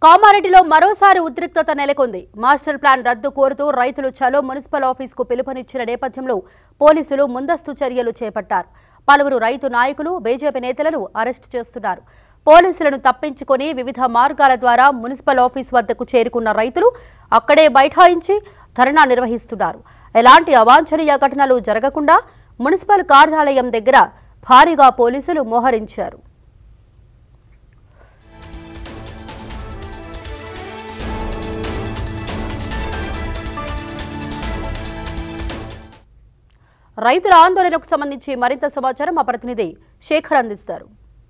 కామారెడ్డిలో మరోసారి ఉద్రిక్తత నెలకొంది మాస్టర్ ప్లాన్ రద్దు కోరుతూ రైతులు చలో మున్సిపల్ ఆఫీస్కు పిలుపునిచ్చిన నేపథ్యంలో పోలీసులు ముందస్తు చర్యలు చేపట్టారు పలువురు రైతు నాయకులు బీజేపీ నేతలను అరెస్టు చేస్తున్నారు పోలీసులను తప్పించుకొని వివిధ మార్గాల ద్వారా మున్సిపల్ ఆఫీస్ వద్దకు చేరుకున్న రైతులు అక్కడే బైఠాయించి ధర్నా నిర్వహిస్తున్నారు ఎలాంటి అవాంఛనీయ ఘటనలు జరగకుండా మున్సిపల్ కార్యాలయం దగ్గర భారీగా పోలీసులు మోహరించారు రైతుల ఆందోళనకు సంబంధించి మరింత సమాచారం మా ప్రతినిధి శేఖర్ అందిస్తారు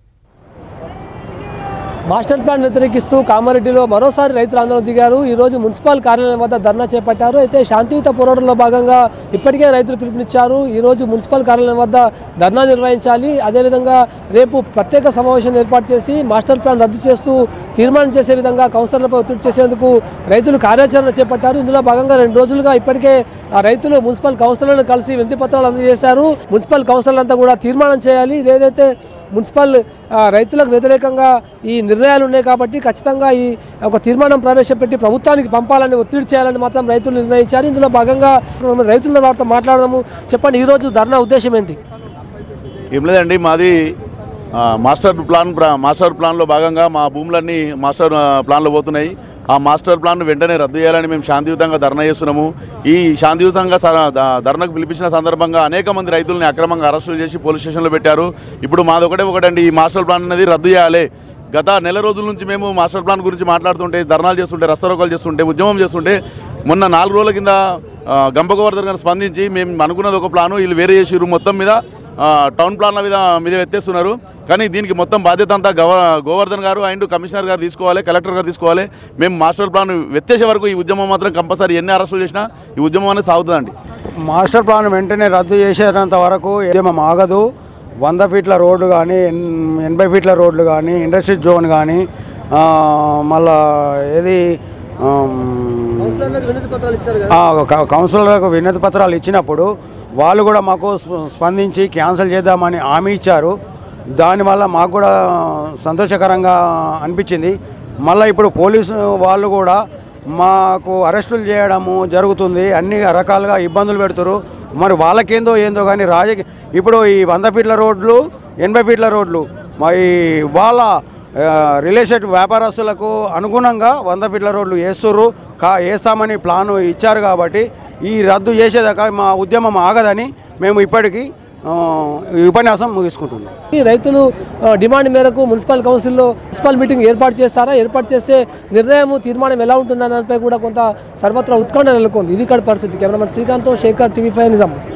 మాస్టర్ ప్లాన్ వ్యతిరేకిస్తూ కామారెడ్డిలో మరోసారి రైతులు ఆందోళన దిగారు ఈ రోజు మున్సిపల్ కార్యాలయం వద్ద ధర్నా చేపట్టారు అయితే శాంతియుత పోరాటంలో భాగంగా ఇప్పటికే రైతులు పిలుపునిచ్చారు ఈ రోజు మున్సిపల్ కార్యాలయం వద్ద ధర్నా నిర్వహించాలి అదేవిధంగా రేపు ప్రత్యేక సమావేశం ఏర్పాటు చేసి మాస్టర్ ప్లాన్ రద్దు చేస్తూ తీర్మానం చేసే విధంగా కౌన్సిలర్లపై ఒత్తిడి చేసేందుకు రైతులు కార్యాచరణ చేపట్టారు ఇందులో భాగంగా రెండు రోజులుగా ఇప్పటికే ఆ రైతులు మున్సిపల్ కౌన్సిలర్లను కలిసి వినతి పత్రాలు అందజేశారు మున్సిపల్ కౌన్సిలర్లంతా కూడా తీర్మానం చేయాలి ఇదేదైతే మున్సిపల్ ఆ, రైతులకు వ్యతిరేకంగా ఈ నిర్ణయాలు ఉన్నాయి కాబట్టి ఖచ్చితంగా ఈ ఒక తీర్మానం ప్రవేశపెట్టి ప్రభుత్వానికి పంపాలని ఒత్తిడి చేయాలని మాత్రం రైతులు నిర్ణయించారు ఇందులో భాగంగా మనం రైతుల వారితో మాట్లాడదాము చెప్పండి ఈ రోజు ధర్నా ఉద్దేశం ఏంటి ఏం లేదండి మాది ఆ, మాస్టర్ ప్లాన్ ప్ర- మాస్టర్ ప్లాన్లో భాగంగా మా భూములన్నీ మాస్టర్ ఆ, ప్లాన్లో పోతున్నాయి ఆ మాస్టర్ ప్లాన్ వెంటనే రద్దు చేయాలని మేము శాంతియుతంగా ధర్నా చేస్తున్నాము ఈ శాంతియుతంగా స- ద- ధర్నాకు పిలిపించిన సందర్భంగా అనేక మంది రైతుల్ని అక్రమంగా అరెస్టులు చేసి పోలీస్ స్టేషన్లో పెట్టారు ఇప్పుడు మాది ఒకటే ఒకటండి ఈ మాస్టర్ ప్లాన్ అనేది రద్దు చేయాలి గత నెల రోజుల నుంచి మేము మాస్టర్ ప్లాన్ గురించి మాట్లాడుతుంటే ధర్నాలు చేస్తుంటే రస్తరోకాలు చేస్తుంటే ఉద్యమం చేస్తుంటే మొన్న నాలుగు రోజుల కింద ఆ, గంప గోవర్ధన్ గారు స్పందించి మేము అనుకున్నది ఒక ప్లాను వీళ్ళు వేరే చేసిర్రు మొత్తం మీద ఆ, టౌన్ ప్లాన్ల మీద మీద ఎత్తేస్తున్నారు కానీ దీనికి మొత్తం బాధ్యత అంతా గవ గోవర్ధన్ గారు అండ్ కమిషనర్ గారు తీసుకోవాలి కలెక్టర్ గారు తీసుకోవాలి మేము మాస్టర్ ప్లాన్ ఎత్తేసే వరకు ఈ ఉద్యమం మాత్రం కంపల్సరీ ఎన్ని అరెస్టులు చేసినా ఈ ఉద్యమం అనేది సాగుతుందండి మాస్టర్ ప్లాన్ వెంటనే రద్దు చేసేంత వరకు ఉద్యమం ఆగదు వంద ఫీట్ల రోడ్లు కానీ ఎన్- ఎనభై ఫీట్ల రోడ్లు కానీ ఇండస్ట్రీ జోన్ కానీ మళ్ళా ఏది ఆమ్, కౌన్సిలర్లకు వినతి పత్రాలు ఇచ్చారు కదా ఆ, కౌ- కౌన్సిలర్లకు వినతి పత్రాలు ఇచ్చినప్పుడు వాళ్ళు కూడా మాకు స్ప- స్పందించి క్యాన్సిల్ చేద్దామని హామీ ఇచ్చారు దానివల్ల మాకు కూడా సంతోషకరంగా అనిపించింది మళ్ళీ ఇప్పుడు పోలీసు వాళ్ళు కూడా మాకు అరెస్టులు చేయడము జరుగుతుంది అన్ని రకాలుగా ఇబ్బందులు పెడుతురు మరి వాళ్ళకేందో ఏందో కానీ రాజకీయ ఇప్పుడు ఈ వంద ఫీట్ల రోడ్లు ఎనభై ఫీట్ల రోడ్లు మరి వాళ్ళ ఆ, రిలేషెడ్ వ్యాపారస్తులకు అనుగుణంగా వంద ఫీట్ల రోడ్లు వేస్తుర్రు కా వేస్తామని ప్లాను ఇచ్చారు కాబట్టి ఈ రద్దు చేసేదాకా మా ఉద్యమం ఆగదని మేము ఇప్పటికీ ఆ, ఈ ఉపన్యాసం ముగించుకుంటున్నాం ఈ రైతులు ఆ, డిమాండ్ మేరకు మున్సిపల్ కౌన్సిల్లో మున్సిపల్ మీటింగ్ ఏర్పాటు చేస్తారా ఏర్పాటు చేస్తే నిర్ణయం తీర్మానం ఎలా ఉంటుందనే దానిపై కూడా కొంత సర్వత్రా ఉత్కంఠ నెలకొంది ఇది ఇక్కడ పరిస్థితి cameraman Srikanth Shekhar TV five Nizam